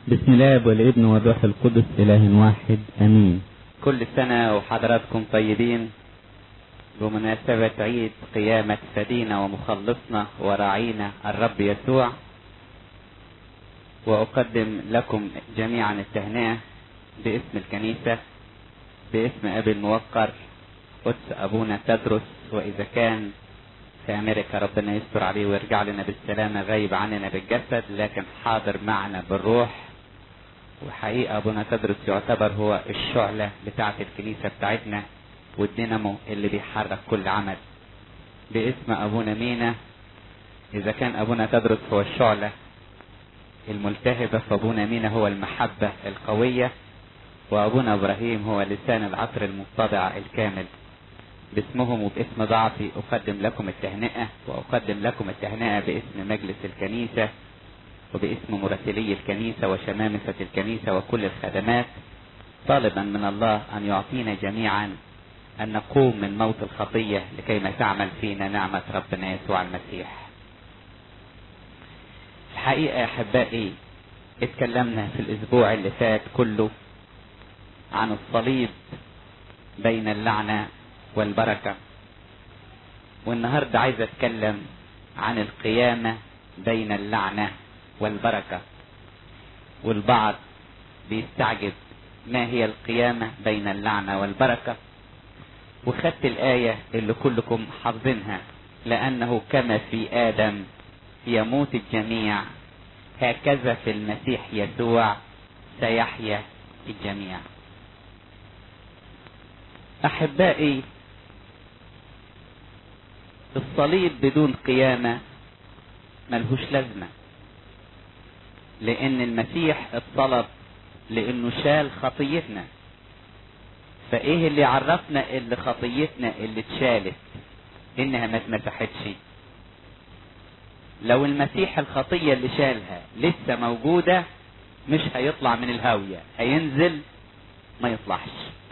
بسم الله والابن والروح القدس إله واحد أمين كل سنة وحضراتكم طيبين بمناسبة عيد قيامة فدينا ومخلصنا وراعينا الرب يسوع وأقدم لكم جميعا التهنئة باسم الكنيسة باسم أبي الموقر قدس أبونا تدرس وإذا كان في أمريكا ربنا يستر عليه ويرجع لنا بالسلامة غايب عننا بالجسد لكن حاضر معنا بالروح وحقيقة أبونا تدرس يعتبر هو الشعلة بتاعة الكنيسة بتاعتنا والدينامو اللي بيحرك كل عمل باسم أبونا مينا إذا كان أبونا تدرس هو الشعلة الملتهبة فأبونا مينا هو المحبة القوية وأبونا إبراهيم هو لسان العطر المطبع الكامل باسمهم وباسم ضعفي أقدم لكم التهنئة وأقدم لكم التهنئة باسم مجلس الكنيسة وباسم مراسلي الكنيسة وشمامسة الكنيسة وكل الخدمات طالبا من الله أن يعطينا جميعا أن نقوم من موت الخطية لكيما تعمل فينا نعمة ربنا يسوع المسيح الحقيقة يا أحبائي اتكلمنا في الأسبوع اللي فات كله عن الصليب بين اللعنة والبركة والنهاردة عايز أتكلم عن القيامة بين اللعنة والبركة والبعض بيستعجب ما هي القيامة بين اللعنة والبركة وخدت الآية اللي كلكم حافظينها لأنه كما في آدم يموت الجميع هكذا في المسيح يسوع سيحيا الجميع أحبائي الصليب بدون قيامة ملهوش لازمة لأن المسيح اتصلب لأنه شال خطيتنا فإيه اللي عرفنا اللي خطيتنا اللي اتشالت إنها ما اتمسحتش لو المسيح الخطية اللي شالها لسه موجودة مش هيطلع من الهاوية هينزل ما يطلعش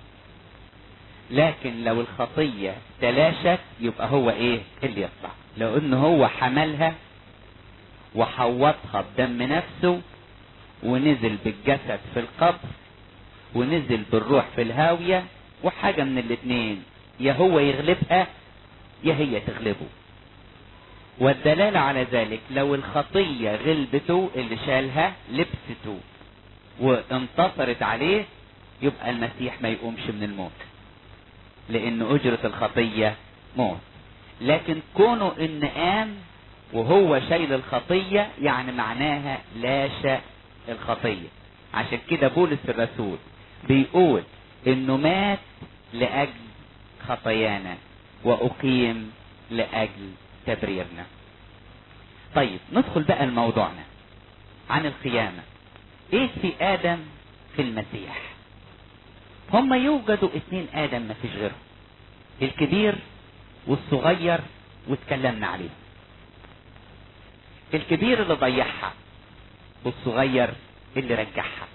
لكن لو الخطية تلاشت يبقى هو ايه اللي يطلع لو ان هو حملها وحوطها بدم نفسه ونزل بالجسد في القبر ونزل بالروح في الهاوية وحاجة من الاتنين يا هو يغلبها يا هي تغلبه والدلالة على ذلك لو الخطية غلبته اللي شالها لبسته وانتصرت عليه يبقى المسيح ما يقومش من الموت لان اجرة الخطية موت لكن كونه ان قام وهو شايل الخطية يعني معناها لاشى الخطية عشان كده بولس الرسول بيقول انه مات لاجل خطايانا واقيم لاجل تبريرنا طيب ندخل بقى لموضوعنا عن القيامة ايه في ادم في المسيح هم يوجدوا اتنين ادم ما فيش غيرهم الكبير والصغير واتكلمنا عليه الكبير اللي ضيعها والصغير اللي رجعها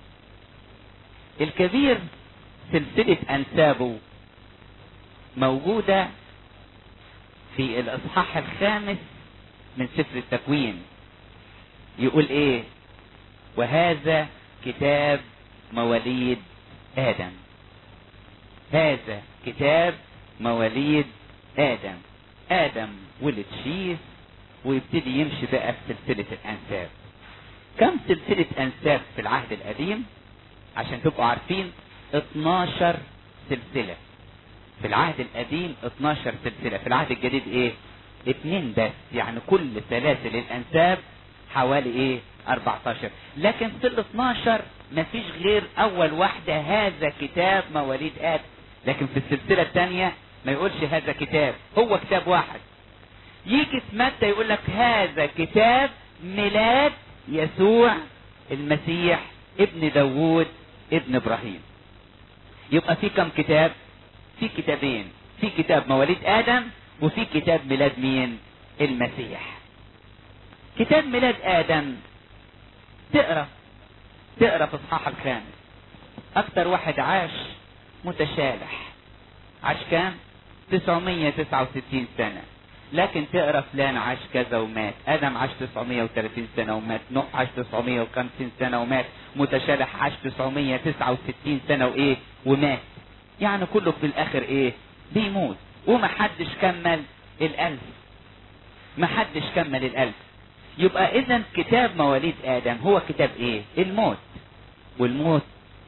الكبير سلسلة انسابه موجودة في الاصحاح الخامس من سفر التكوين يقول ايه وهذا كتاب مواليد آدم هذا كتاب مواليد آدم آدم ولد شيث ويبتدي يمشي بقى في سلسلة الأنساب كم سلسلة أنساب في العهد القديم عشان تبقوا عارفين 12 سلسلة في العهد القديم 12 سلسلة في العهد الجديد ايه اتنين بس يعني كل سلاسل الأنساب حوالي ايه 14 لكن في ال 12 مفيش غير اول واحدة هذا كتاب مواليد ادم لكن في السلسلة الثانية ما يقولش هذا كتاب هو كتاب واحد يجي في متى يقول لك هذا كتاب ميلاد يسوع المسيح ابن داوود ابن ابراهيم يبقى في كم كتاب في كتابين في كتاب مواليد ادم وفي كتاب ميلاد مين المسيح كتاب ميلاد ادم تقرا تقرا في اصحاح الخامس اكتر واحد عاش متشالح عاش كام 969 سنة لكن تقرا فلان عاش كذا ومات ادم عاش 930 سنه ومات نوح عاش 950 سنه ومات متشالح عاش 969 سنه وايه ومات يعني كله في الاخر ايه بيموت ومحدش كمل الالف محدش كمل الالف يبقى اذا كتاب مواليد ادم هو كتاب ايه الموت والموت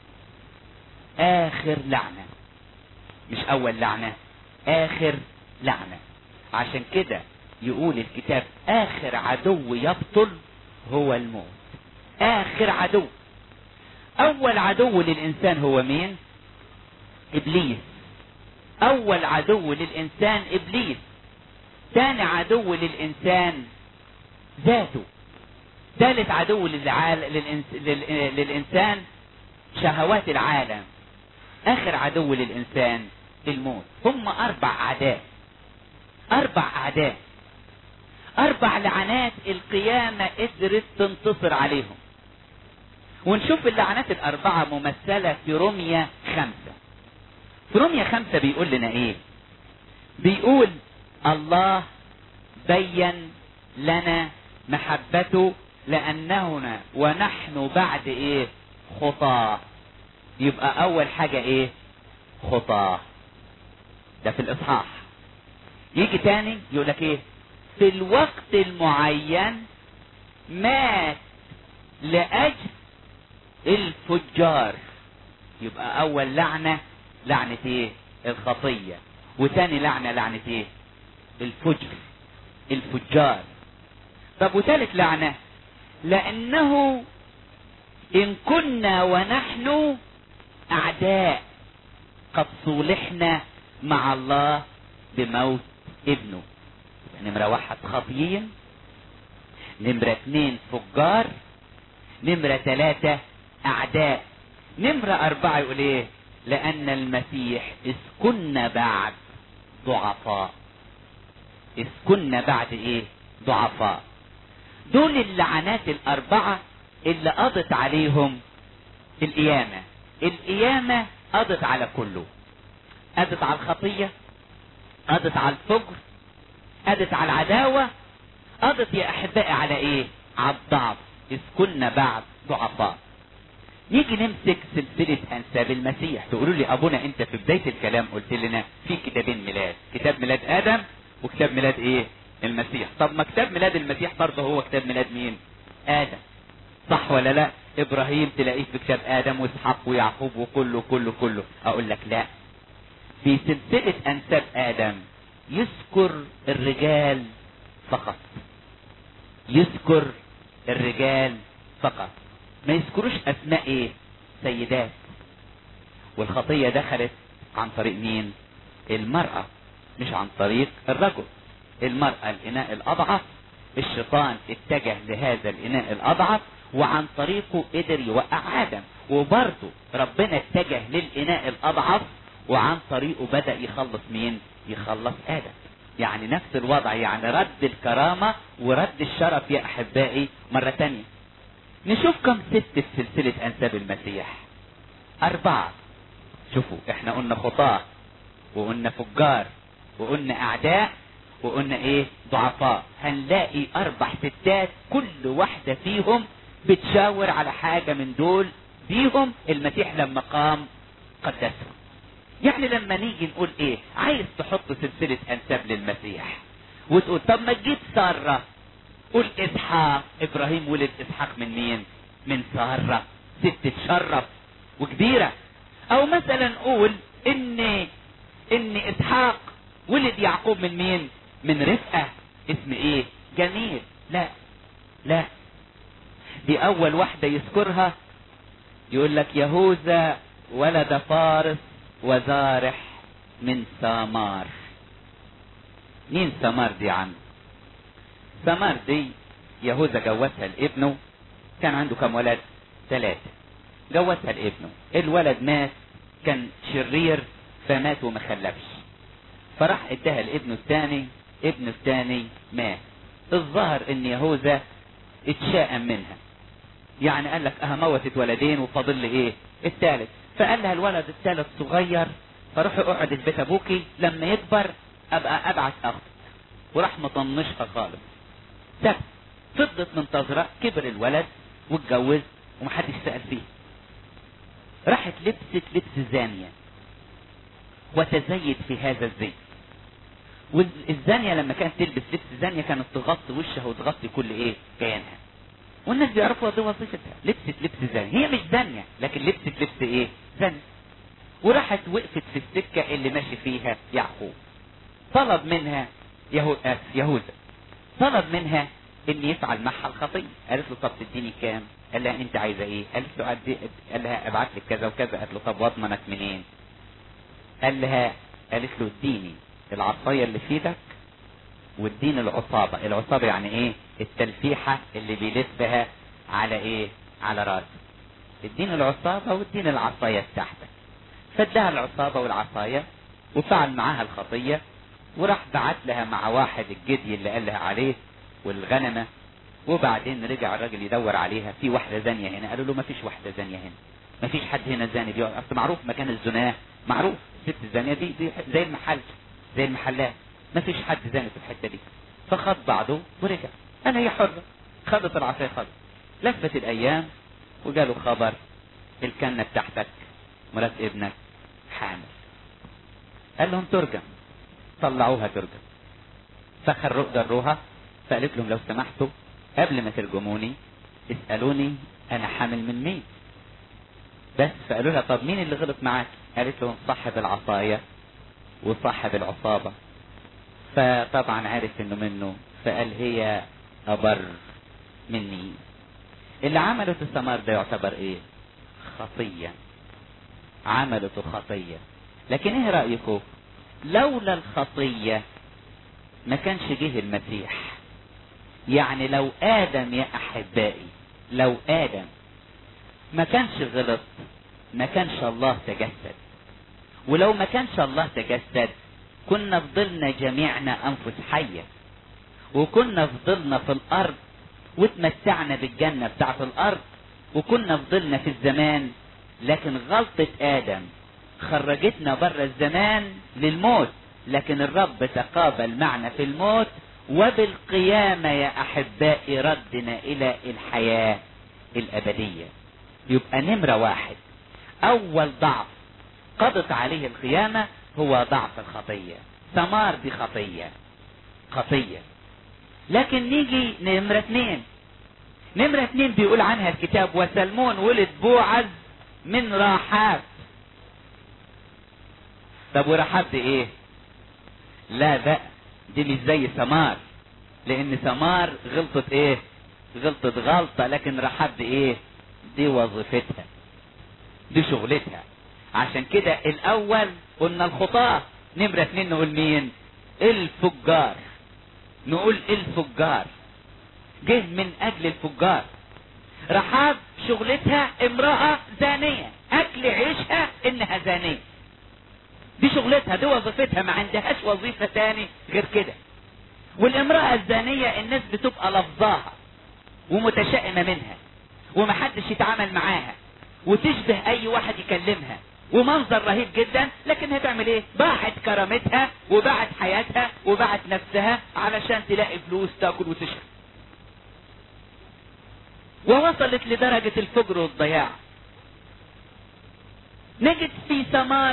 اخر لعنه مش اول لعنه اخر لعنه عشان كده يقول الكتاب اخر عدو يبطل هو الموت اخر عدو اول عدو للانسان هو مين ابليس اول عدو للانسان ابليس ثاني عدو للانسان ذاته ثالث عدو للعال... للإنس... لل... للانسان شهوات العالم اخر عدو للانسان الموت هم اربع اعداء اربع اعداء اربع لعنات القيامة قدرت تنتصر عليهم ونشوف اللعنات الاربعة ممثلة في رمية خمسة في رمية خمسة بيقول لنا ايه بيقول الله بين لنا محبته لانهنا ونحن بعد ايه خطاه يبقى اول حاجة ايه خطاه ده في الاصحاح يجي تاني يقول لك ايه في الوقت المعين مات لاجل الفجار يبقى اول لعنة لعنة ايه الخطية وتاني لعنة لعنة ايه الفجر الفجار طب وثالث لعنة لانه ان كنا ونحن اعداء قد صولحنا مع الله بموت ابنه نمرة واحد خطيين نمرة اتنين فجار نمرة تلاتة اعداء نمرة اربعة يقول ايه لان المسيح اذ كنا بعد ضعفاء اذ كنا بعد ايه ضعفاء دول اللعنات الاربعة اللي قضت عليهم القيامة القيامة قضت على كله قضت على الخطية قضت على الفجر قضت على العداوة قضت يا احبائي على ايه على الضعف اذ كنا بعد ضعفاء نيجي نمسك سلسلة انساب المسيح تقولوا لي ابونا انت في بداية الكلام قلت لنا في كتابين ميلاد كتاب ميلاد ادم وكتاب ميلاد ايه المسيح طب ما كتاب ميلاد المسيح برضه هو كتاب ميلاد مين ادم صح ولا لا ابراهيم تلاقيه في كتاب ادم واسحاق ويعقوب وكله كله كله اقول لك لا في سلسلة انساب ادم يذكر الرجال فقط يذكر الرجال فقط ما يذكروش اسماء ايه سيدات والخطية دخلت عن طريق مين المرأة مش عن طريق الرجل المرأة الاناء الاضعف الشيطان اتجه لهذا الاناء الاضعف وعن طريقه قدر يوقع ادم وبرضه ربنا اتجه للاناء الاضعف وعن طريقه بدأ يخلص مين يخلص ادم يعني نفس الوضع يعني رد الكرامة ورد الشرف يا احبائي مرة تانية نشوف كم ست في سلسلة انساب المسيح اربعة شوفوا احنا قلنا خطاة وقلنا فجار وقلنا اعداء وقلنا ايه ضعفاء هنلاقي اربع ستات كل واحدة فيهم بتشاور على حاجة من دول بيهم المسيح لما قام قدسهم يعني لما نيجي نقول ايه عايز تحط سلسلة انساب للمسيح وتقول طب ما تجيب سارة قول اسحاق ابراهيم ولد اسحاق من مين من سارة ست تشرف وكبيرة او مثلا قول ان ان اسحاق ولد يعقوب من مين من رفقة اسم ايه جميل لا لا دي اول واحدة يذكرها يقول لك يهوذا ولد فارس وزارح من سامار مين سامار دي عم سامار دي يهوذا جوزها لابنه كان عنده كم ولد ثلاثة جوزها لابنه الولد مات كان شرير فمات وما خلفش فراح اداها لابنه الثاني ابنه الثاني مات الظاهر ان يهوذا اتشائم منها يعني قال لك اه موتت ولدين وفاضل لي ايه الثالث فقال لها الولد الثالث صغير فروحي اقعد في بيت ابوكي لما يكبر ابقى ابعت اخت وراح مطنشها خالص ساب فضلت منتظرة كبر الولد واتجوز ومحدش سأل فيه راحت لبست لبس زانية وتزيد في هذا الزي والزانية لما كانت تلبس لبس زانية كانت تغطي وشها وتغطي كل ايه كيانها والناس بيعرفوا دي وظيفتها لبست لبس زانية هي مش زانية لكن لبست لبس ايه زانية وراحت وقفت في السكة اللي ماشي فيها يعقوب طلب منها يهو... آه، يهوذا طلب منها ان يفعل معها الخطية قالت له طب تديني كام قال لها انت عايزه ايه قالت له قد إيه؟ قال لها ابعت لك كذا وكذا قالت له طب واضمنك منين قال لها قالت له اديني العصايه اللي في ايدك واديني العصابه العصابه يعني ايه التلفيحه اللي بيلفها على ايه على راسه اديني العصابه واديني العصايه بتاعتك فادها العصابه والعصايه وفعل معاها الخطيه وراح بعت لها مع واحد الجدي اللي قال لها عليه والغنمه وبعدين رجع الراجل يدور عليها في واحده زانيه هنا قالوا له ما فيش واحده زانيه هنا ما فيش حد هنا زاني بيقعد اصل معروف مكان الزناه معروف الست الزانيه دي, دي زي المحل زي المحلات ما فيش حد زاني في الحته دي فخد بعضه ورجع انا هي حره خدت العصايه خدت لفت الايام وجاله خبر الكنه بتاعتك مرات ابنك حامل قال لهم ترجم طلعوها ترجم فخروا دروها فقالت لهم لو سمحتوا قبل ما ترجموني اسألوني انا حامل من مين بس فقالوا لها طب مين اللي غلط معاك قالت لهم صاحب العصاية وصاحب العصابة فطبعا عرف انه منه فقال هي ابر مني اللي عملته الثمار ده يعتبر ايه خطية عملته خطية لكن ايه رأيكم لولا الخطية ما كانش جه المسيح يعني لو ادم يا احبائي لو ادم ما كانش غلط ما كانش الله تجسد ولو ما كانش الله تجسد كنا فضلنا جميعنا انفس حيه وكنا فضلنا في الارض وتمتعنا بالجنه بتاعت الارض وكنا فضلنا في الزمان لكن غلطه ادم خرجتنا بره الزمان للموت لكن الرب تقابل معنا في الموت وبالقيامة يا أحبائي ردنا إلى الحياة الأبدية يبقى نمرة واحد أول ضعف قضت عليه القيامة هو ضعف الخطية ثمار دي خطية خطية لكن نيجي نمرة اثنين نمرة اثنين بيقول عنها الكتاب وسلمون ولد بوعز من راحات طب ورحاب دي ايه لا بقى دي مش زي ثمار لان ثمار غلطت ايه غلطت غلطة لكن رحاب دي ايه دي وظيفتها دي شغلتها عشان كده الاول قلنا الخطاة نمرة اتنين نقول مين الفجار نقول الفجار جه من اجل الفجار رحاب شغلتها امرأة زانية اكل عيشها انها زانية دي شغلتها دي وظيفتها ما عندهاش وظيفة تاني غير كده والامرأة الزانية الناس بتبقى لفظاها ومتشائمة منها ومحدش يتعامل معاها وتشبه اي واحد يكلمها ومنظر رهيب جدا لكن هتعمل ايه باعت كرامتها وباعت حياتها وباعت نفسها علشان تلاقي فلوس تاكل وتشرب ووصلت لدرجة الفجر والضياع نجد في ثمار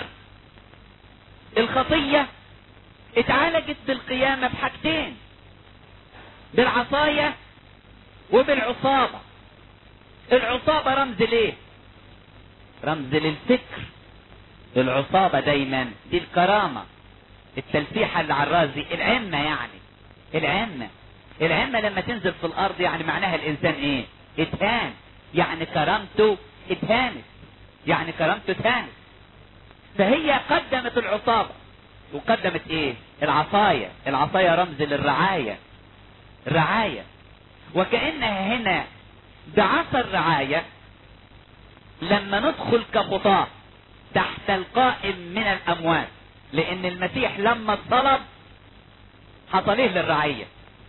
الخطية اتعالجت بالقيامة بحاجتين بالعصاية وبالعصابة العصابة رمز ليه رمز للفكر العصابة دايما دي الكرامة التلفيحة اللي على الرازي العمة يعني العمة العمة لما تنزل في الارض يعني معناها الانسان ايه اتهان يعني كرامته اتهانت يعني كرامته اتهانت فهي قدمت العصابة وقدمت ايه العصاية العصاية رمز للرعاية الرعاية وكأنها هنا بعصا الرعاية لما ندخل كخطاة تحت القائم من الاموات لان المسيح لما اتصلب حصل ايه للرعية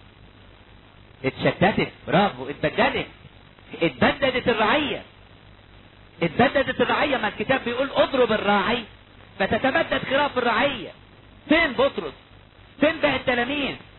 اتشتتت برافو اتبدلت اتبددت الرعية اتبددت الرعية ما الكتاب بيقول اضرب الراعي فتتبدد خراف الرعية فين بطرس فين بقى التلاميذ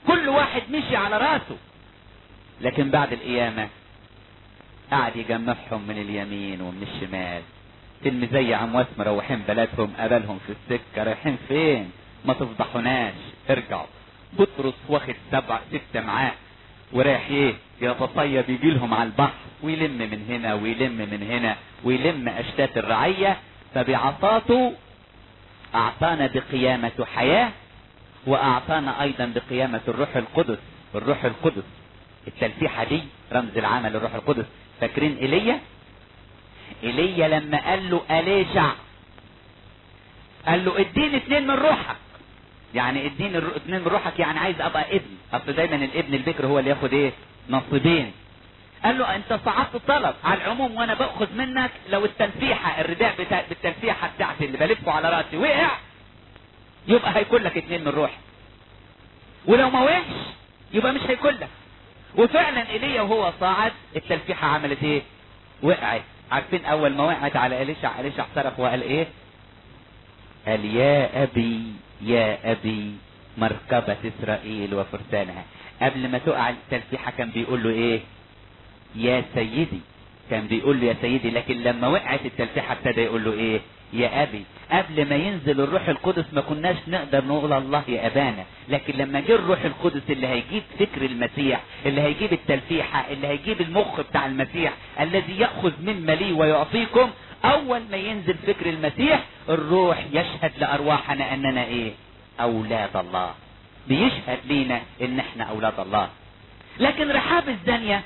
كل واحد مشي على راسه لكن بعد القيامة قعد يجمعهم من اليمين ومن الشمال تلميذي عمواس مروحين بلدهم قابلهم في السكة رايحين فين ما تفضحوناش ارجعوا بطرس واخد سبع ستة معاه ورايح ايه يتصيد يجي لهم على البحر ويلم من هنا ويلم من هنا ويلم اشتات الرعية فبعطاته اعطانا بقيامة حياة واعطانا ايضا بقيامة الروح القدس الروح القدس التلفيحة دي رمز العمل الروح القدس فاكرين ايليا ايليا لما قال له اليشع قال له اديني اتنين من روحك يعني اديني الرو... اتنين من روحك يعني عايز ابقى ابن اصل دايما الابن البكر هو اللي ياخد ايه نصيبين قال له انت صعدت طلب على العموم وانا باخذ منك لو التلفيحه الرداء بتاع بالتلفيحه بتاعتي اللي بلفه على راسي وقع يبقى هيكون لك اتنين من روحي ولو ما وقعش يبقى مش هيكون لك وفعلا ايليا وهو صاعد التلفيحه عملت ايه وقعت عارفين اول ما وقعت على اليشع اليشع صرخ وقال ايه قال يا ابي يا ابي مركبة اسرائيل وفرسانها قبل ما تقع التلفيحة كان بيقول له ايه يا سيدي كان بيقول له يا سيدي لكن لما وقعت التلفيحة ابتدى يقول له ايه يا ابي قبل ما ينزل الروح القدس ما كناش نقدر نقول الله يا ابانا لكن لما جه الروح القدس اللي هيجيب فكر المسيح اللي هيجيب التلفيحة اللي هيجيب المخ بتاع المسيح الذي يأخذ مما لي ويعطيكم اول ما ينزل فكر المسيح الروح يشهد لارواحنا اننا ايه اولاد الله بيشهد لينا ان احنا اولاد الله لكن رحاب الزانية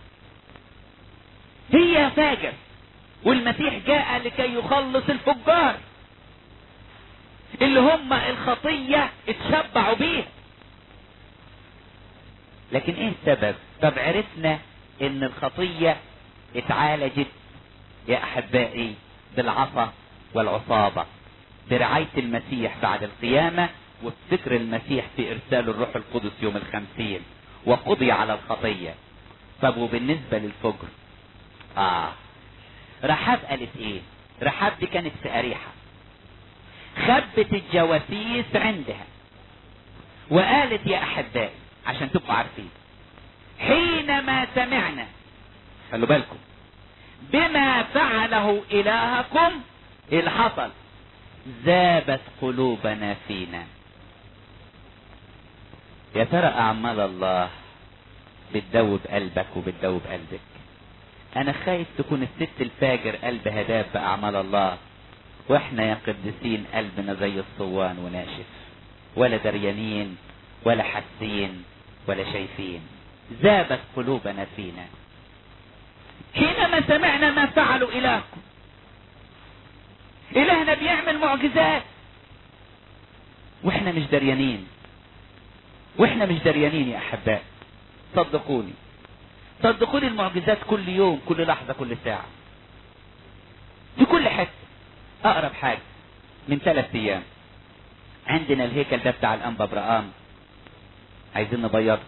هي فاجر والمسيح جاء لكي يخلص الفجار اللي هم الخطية اتشبعوا بيها لكن ايه السبب طب عرفنا ان الخطية اتعالجت يا احبائي بالعصا والعصابة برعاية المسيح بعد القيامة وبفكر المسيح في ارسال الروح القدس يوم الخمسين وقضي على الخطية طب وبالنسبة للفجر اه رحاب قالت ايه رحاب دي كانت في اريحة خبت الجواسيس عندها وقالت يا احبائي عشان تبقوا عارفين حينما سمعنا خلوا بالكم بما فعله الهكم اللي حصل ذابت قلوبنا فينا يا ترى اعمال الله بتدوب قلبك وبتدوب قلبك انا خايف تكون الست الفاجر قلبها داب باعمال الله واحنا يا قديسين قلبنا زي الصوان وناشف ولا دريانين ولا حاسين ولا شايفين ذابت قلوبنا فينا حينما سمعنا ما فعلوا إلهكم إلهنا بيعمل معجزات واحنا مش دريانين واحنا مش دريانين يا أحباء صدقوني صدقوني المعجزات كل يوم كل لحظة كل ساعة في كل حتة أقرب حاجة من ثلاث أيام عندنا الهيكل ده بتاع الأنبا برقام عايزين نبيضه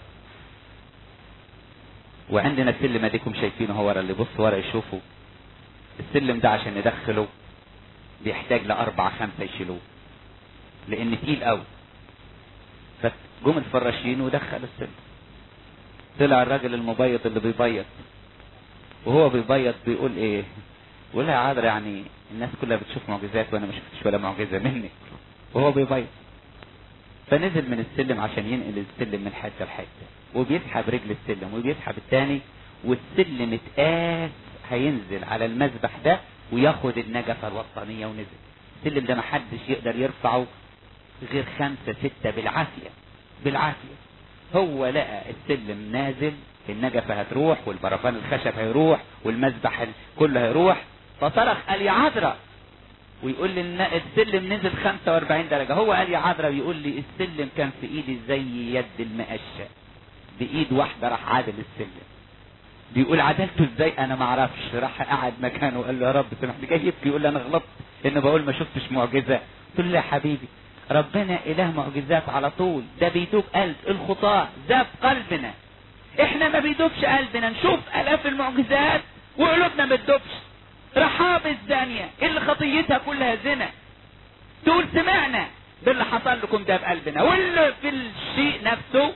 وعندنا السلم اديكم شايفينه هو ورا اللي بص ورا يشوفوا السلم ده عشان ندخله بيحتاج لأربعة خمسة يشيلوه لأن تقيل قوي فجم الفراشين ودخلوا السلم طلع الراجل المبيض اللي بيبيض وهو بيبيض بيقول ايه بيقول يا عذرا يعني الناس كلها بتشوف معجزات وانا ما شفتش ولا معجزه منك وهو بيبيض فنزل من السلم عشان ينقل السلم من حته لحته وبيسحب رجل السلم وبيسحب التاني والسلم اتقاس هينزل على المذبح ده وياخد النجفة الوسطانية ونزل السلم ده محدش يقدر يرفعه غير خمسة ستة بالعافية بالعافية هو لقى السلم نازل النجفة هتروح والبرفان الخشب هيروح والمذبح كله هيروح فصرخ قال يا عذرا ويقول لي السلم نزل 45 درجة هو قال يا عذرا ويقول لي السلم كان في ايدي زي يد المقشة بايد واحدة راح عادل السلم بيقول عدلته ازاي انا ما اعرفش راح قعد مكانه وقال له يا رب سامحني جاي يبكي يقول لي انا غلطت ان بقول ما شفتش معجزة قلت له يا حبيبي ربنا اله معجزات على طول ده بيدوب قلب الخطاة ذاب قلبنا احنا ما بيدوبش قلبنا نشوف الاف المعجزات وقلوبنا ما بتدوبش رحاب الزانية اللي خطيتها كلها زنا تقول سمعنا باللي حصل لكم ده بقلبنا واللي في الشيء نفسه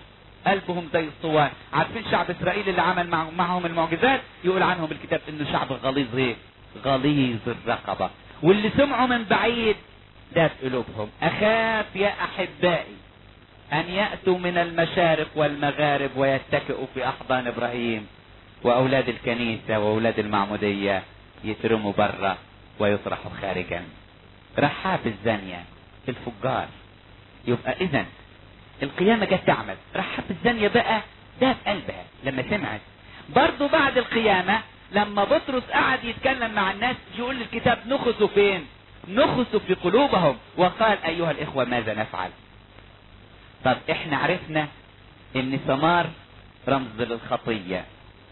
قلبهم زي الصوان عارفين شعب اسرائيل اللي عمل مع- معهم المعجزات يقول عنهم الكتاب انه شعب غليظ ايه غليظ الرقبة واللي سمعوا من بعيد داب قلوبهم اخاف يا احبائي ان يأتوا من المشارق والمغارب ويتكئوا في احضان ابراهيم واولاد الكنيسة واولاد المعمودية يترموا برا ويطرحوا خارجا رحاب الزانية الفجار يبقى اذا القيامة جت تعمل رحاب الزانية بقى داب قلبها لما سمعت برضو بعد القيامة لما بطرس قعد يتكلم مع الناس يقول الكتاب نخسوا فين نخسوا في قلوبهم وقال ايها الاخوة ماذا نفعل طب احنا عرفنا ان ثمار رمز للخطية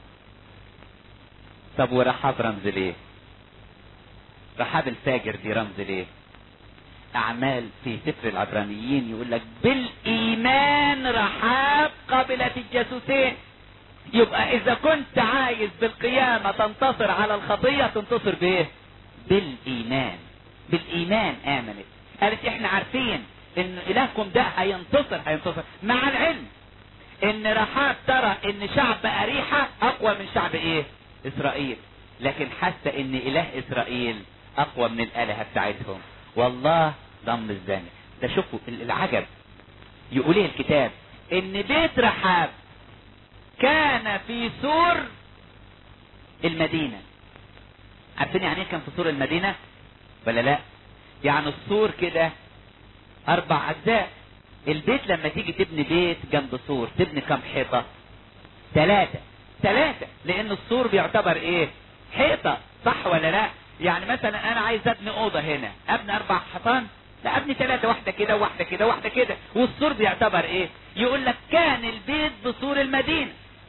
طب ورحاب رمز ليه رحاب الفاجر دي رمز ليه اعمال في سفر العبرانيين يقول لك بالايمان رحاب قبلت الجاسوسين يبقى اذا كنت عايز بالقيامة تنتصر على الخطية تنتصر بايه بالايمان بالايمان امنت قالت احنا عارفين ان الهكم ده هينتصر هينتصر مع العلم ان رحاب ترى ان شعب اريحة اقوى من شعب ايه اسرائيل لكن حاسة ان اله اسرائيل اقوى من الالهة بتاعتهم والله ضم الزاني ده شوفوا العجب يقول ايه الكتاب ان بيت رحاب كان في سور المدينة عارفين يعني ايه كان في سور المدينة ولا لا يعني السور كده اربع اجزاء البيت لما تيجي تبني بيت جنب سور تبني كم حيطة ثلاثة ثلاثة لان السور بيعتبر ايه حيطة صح ولا لا يعني مثلا انا عايز ابني اوضة هنا ابني اربع حيطان لا ابني ثلاثة واحدة كده واحدة كده واحدة كده والسور بيعتبر ايه يقول لك كان البيت بسور المدينة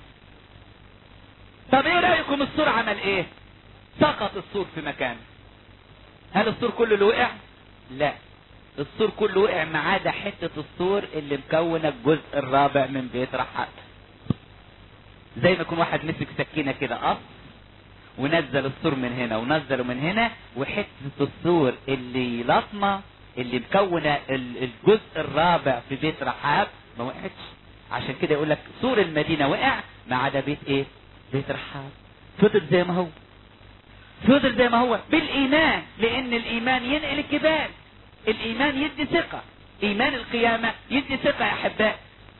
طب ايه رأيكم السور عمل ايه سقط السور في مكانه هل السور كله اللي وقع لا السور كله وقع ما عدا حتة السور اللي مكونة الجزء الرابع من بيت رحاب زي ما يكون واحد مسك سكينة كده قص ونزل السور من هنا ونزله من هنا وحتة السور اللي لطمة اللي مكونة ال- الجزء الرابع في بيت رحاب ما وقعتش عشان كده يقول لك سور المدينة وقع ما عدا بيت ايه بيت رحاب فضل زي ما هو فضل زي ما هو بالايمان لان الايمان ينقل الجبال الايمان يدي ثقة ايمان القيامة يدي ثقة يا احباء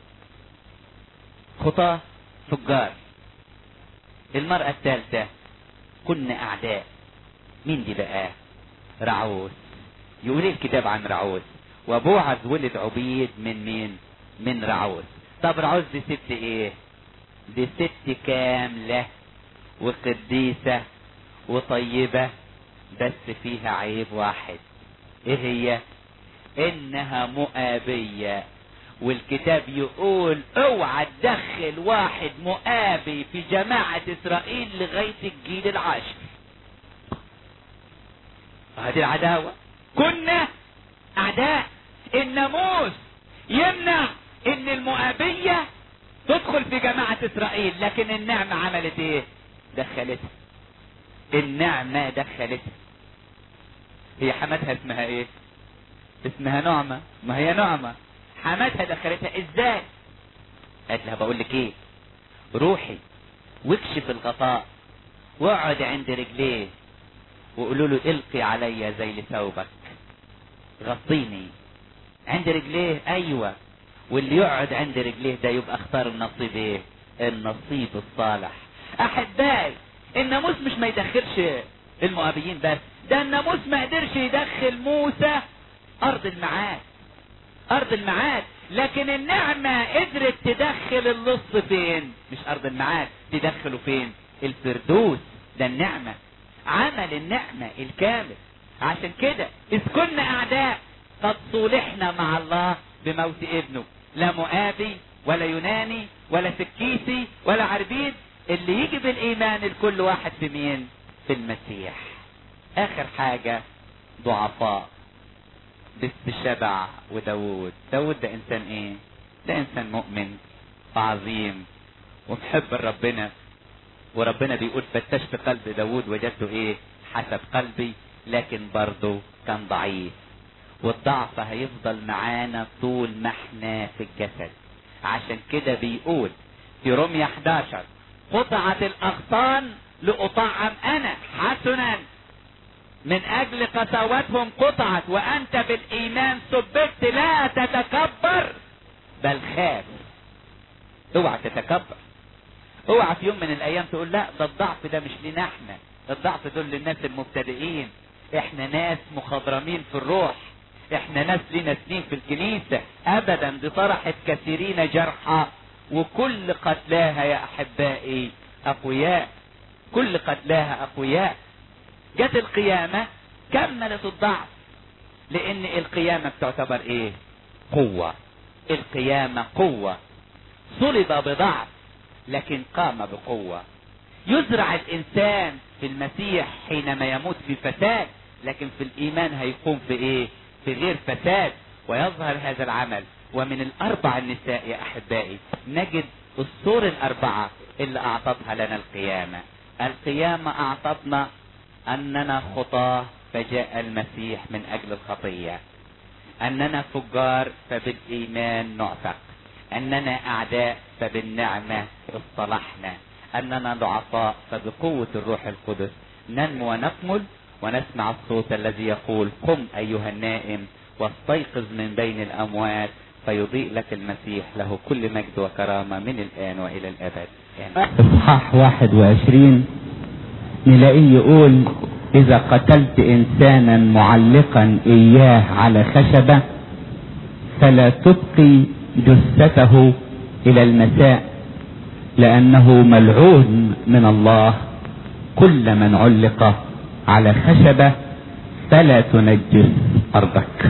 خطاة فجار المرأة الثالثة كنا اعداء مين دي بقى رعوس يقول إيه الكتاب عن رعوس وبوعز ولد عبيد من مين من رعوس طب رعوس دي ست ايه دي ست كاملة وقديسة وطيبة بس فيها عيب واحد ايه هي انها مؤابية والكتاب يقول اوعى تدخل واحد مؤابي في جماعة اسرائيل لغاية الجيل العاشر هذه العداوة كنا اعداء الناموس يمنع ان المؤابية تدخل في جماعة اسرائيل لكن النعمة عملت ايه دخلتها النعمة دخلتها هي حماتها اسمها ايه اسمها نعمة ما هي نعمة حماتها دخلتها ازاي قالت لها بقول لك ايه روحي واكشف الغطاء واقعد عند رجليه وقولوا له القي عليا زي ثوبك غطيني عند رجليه ايوه واللي يقعد عند رجليه ده يبقى اختار النصيب ايه النصيب الصالح احبائي الناموس مش ما يدخلش المؤابيين بس ده الناموس ما قدرش يدخل موسى ارض المعاد ارض المعاد لكن النعمة قدرت تدخل اللص فين مش ارض المعاد تدخله فين الفردوس ده النعمة عمل النعمة الكامل عشان كده اذ كنا اعداء قد صولحنا مع الله بموت ابنه لا مؤابي ولا يوناني ولا سكيسي ولا عربيد اللي يجي بالايمان لكل واحد في مين في المسيح اخر حاجة ضعفاء بس شبع وداود داود ده انسان ايه ده انسان مؤمن وعظيم ومحب ربنا وربنا بيقول فتشت قلب داود وجدته ايه حسب قلبي لكن برضه كان ضعيف والضعف هيفضل معانا طول ما احنا في الجسد عشان كده بيقول في رمية 11 قطعت الاغصان لاطعم انا حسنا من اجل قساوتهم قطعت وانت بالايمان سبقت لا تتكبر بل خاف اوعى تتكبر اوعى في يوم من الايام تقول لا ده الضعف ده مش لينا احنا ده الضعف دول للناس المبتدئين احنا ناس مخضرمين في الروح احنا ناس لينا سنين في الكنيسة ابدا دي طرحت كثيرين جرحى وكل قتلاها يا احبائي اقوياء كل قتلاها اقوياء جت القيامة كملت الضعف لان القيامة بتعتبر ايه قوة القيامة قوة صلب بضعف لكن قام بقوة يزرع الانسان في المسيح حينما يموت في فساد لكن في الايمان هيقوم في ايه في غير فساد ويظهر هذا العمل ومن الاربع النساء يا احبائي نجد الصور الاربعة اللي اعطتها لنا القيامة القيامة اعطتنا اننا خطاه فجاء المسيح من اجل الخطية اننا فجار فبالايمان نعتق اننا اعداء فبالنعمة اصطلحنا اننا ضعفاء فبقوة الروح القدس ننمو ونكمل ونسمع الصوت الذي يقول قم ايها النائم واستيقظ من بين الاموات فيضيء لك المسيح له كل مجد وكرامة من الان والى الابد آمين. اصحاح واحد وعشرين نلاقيه يقول اذا قتلت انسانا معلقا اياه على خشبة فلا تبقي جثته الى المساء لانه ملعون من الله كل من علق على خشبة فلا تنجس ارضك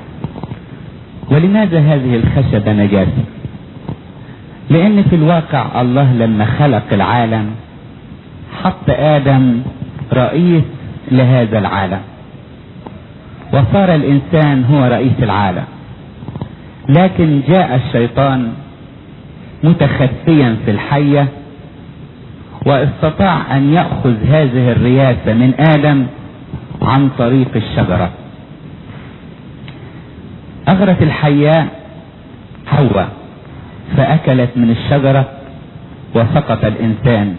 ولماذا هذه الخشبة نجاسة لان في الواقع الله لما خلق العالم حط ادم رئيس لهذا العالم وصار الانسان هو رئيس العالم لكن جاء الشيطان متخفيا في الحية واستطاع ان يأخذ هذه الرياسة من ادم عن طريق الشجرة اغرت الحياة حواء فاكلت من الشجرة وسقط الانسان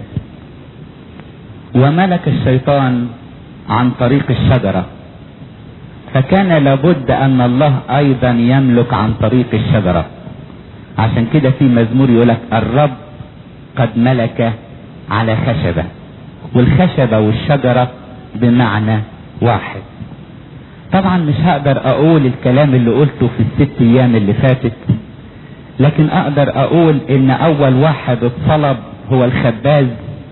وملك الشيطان عن طريق الشجرة فكان لابد ان الله ايضا يملك عن طريق الشجرة عشان كده في مزمور يقولك الرب قد ملك على خشبة والخشبة والشجرة بمعنى واحد طبعا مش هقدر اقول الكلام اللي قلته في الست ايام اللي فاتت لكن اقدر اقول ان اول واحد اتصلب هو الخباز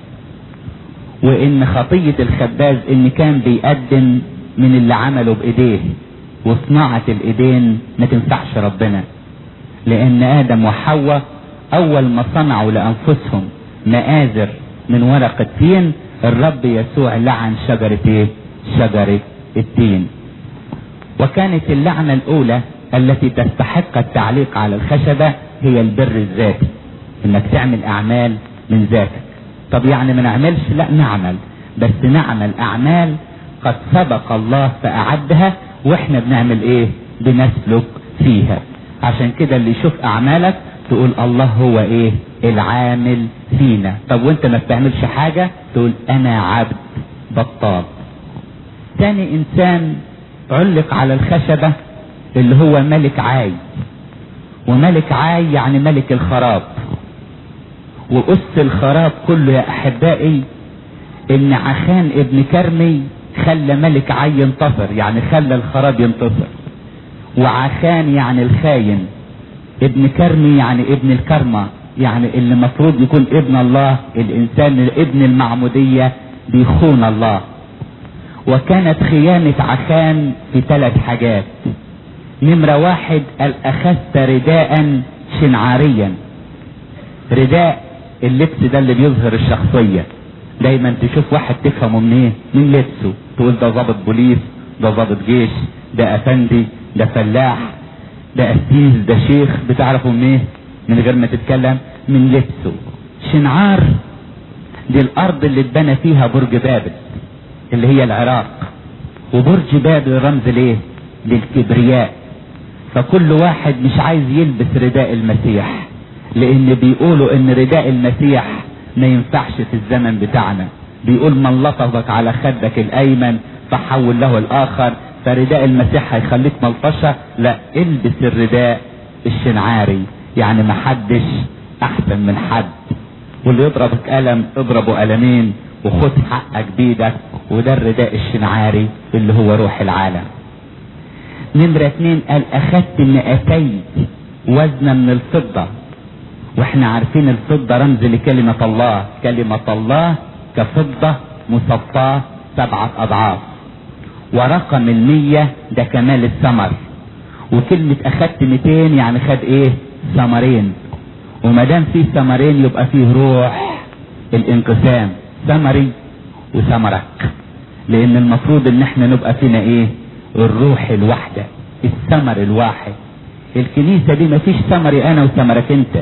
وان خطية الخباز ان كان بيقدم من اللي عمله بايديه وصناعة الايدين ما تنفعش ربنا لان ادم وحواء اول ما صنعوا لانفسهم مآزر من ورق التين الرب يسوع لعن شجرة ايه شجرة التين وكانت اللعنة الاولى التي تستحق التعليق على الخشبة هي البر الذاتي انك تعمل اعمال من ذاتك طب يعني ما نعملش لا نعمل بس نعمل اعمال قد سبق الله فاعدها واحنا بنعمل ايه بنسلك فيها عشان كده اللي يشوف اعمالك تقول الله هو ايه العامل فينا طب وانت ما بتعملش حاجة تقول انا عبد بطال تاني انسان علق على الخشبة اللي هو ملك عاي وملك عاي يعني ملك الخراب وأس الخراب كله يا أحبائي إن عخان ابن كرمي خلى ملك عاي ينتصر يعني خلى الخراب ينتصر وعخان يعني الخاين ابن كرمي يعني ابن الكرمة يعني اللي مفروض يكون ابن الله الإنسان ابن المعمودية بيخون الله وكانت خيانة عخان في ثلاث حاجات نمرة واحد قال أخذت رداء شنعاريا رداء اللبس ده اللي بيظهر الشخصية دايما تشوف واحد تفهمه منين من لبسه تقول ده ضابط بوليس ده ضابط جيش ده افندي ده فلاح ده قسيس ده شيخ بتعرفه منين من غير ما تتكلم من لبسه شنعار دي الارض اللي اتبنى فيها برج بابل اللي هي العراق وبرج بابل رمز ليه للكبرياء فكل واحد مش عايز يلبس رداء المسيح لان بيقولوا ان رداء المسيح ما ينفعش في الزمن بتاعنا بيقول من لطفك على خدك الايمن فحول له الاخر فرداء المسيح هيخليك ملطشة لا البس الرداء الشنعاري يعني محدش احسن من حد واللي يضربك قلم اضربه قلمين وخد حقك بيدك وده الرداء الشنعاري اللي هو روح العالم نمرة اتنين قال اخدت مئتين وزنا من الفضة واحنا عارفين الفضة رمز لكلمة الله كلمة الله كفضة مصفاة سبعة اضعاف ورقم المية ده كمال الثمر وكلمة اخدت 200 يعني خد ايه ثمرين وما دام فيه ثمرين يبقى فيه روح الانقسام ثمري وثمرك لان المفروض ان احنا نبقى فينا ايه الروح الواحدة الثمر الواحد الكنيسة دي مفيش ثمري انا وثمرك انت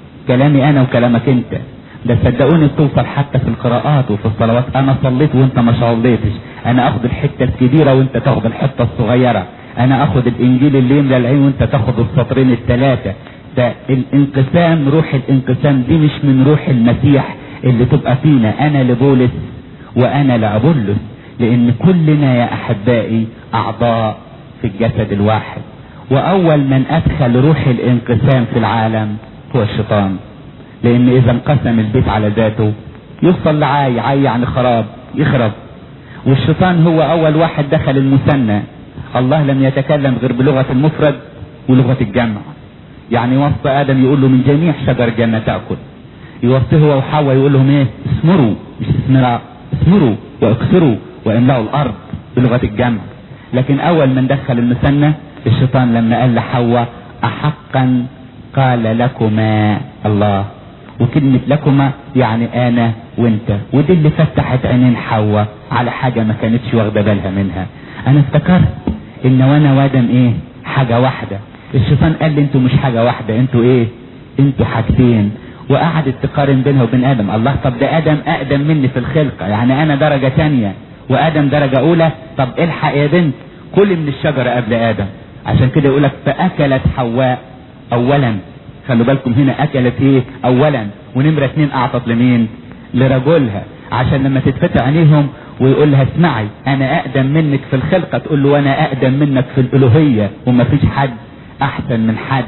كلامي انا وكلامك انت ده صدقوني بتوصل حتى في القراءات وفي الصلوات انا صليت وانت ما صليتش انا اخد الحته الكبيره وانت تاخد الحته الصغيره انا اخد الانجيل اللي يملى العين وانت تاخد السطرين الثلاثه ده الانقسام روح الانقسام دي مش من روح المسيح اللي تبقى فينا انا لبولس وانا لابولس لان كلنا يا احبائي اعضاء في الجسد الواحد واول من ادخل روح الانقسام في العالم هو الشيطان لان اذا انقسم البيت على ذاته يوصل لعاي عاي يعني خراب يخرب والشيطان هو اول واحد دخل المثنى الله لم يتكلم غير بلغة المفرد ولغة الجمع يعني وصف ادم يقول له من جميع شجر الجنة تأكل يوصيه هو وحواء يقول لهم ايه اسمروا مش اسمرا اسمروا واكسروا واملأوا الارض بلغة الجمع لكن اول من دخل المثنى الشيطان لما قال لحواء احقا قال لكما الله وكلمة لكما يعني انا وانت ودي اللي فتحت عينين حواء على حاجة ما كانتش واخدة بالها منها انا افتكرت ان وانا وادم ايه حاجة واحدة الشيطان قال لي انتوا مش حاجة واحدة انتوا ايه انتوا حاجتين وقعدت تقارن بينها وبين ادم الله طب ده ادم اقدم مني في الخلقة يعني انا درجة تانية وادم درجة اولى طب الحق يا بنت كل من الشجرة قبل ادم عشان كده يقولك فاكلت حواء اولا خلوا بالكم هنا اكلت ايه اولا ونمرة اتنين اعطت لمين لرجلها عشان لما تتفتح عينيهم ويقول لها اسمعي انا اقدم منك في الخلقة تقول له وانا اقدم منك في الالوهية وما فيش حد احسن من حد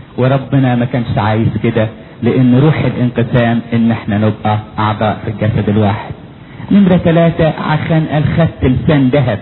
وربنا ما كانش عايز كده لان روح الانقسام ان احنا نبقى اعضاء في الجسد الواحد نمرة ثلاثة عشان الخدت لسان ذهب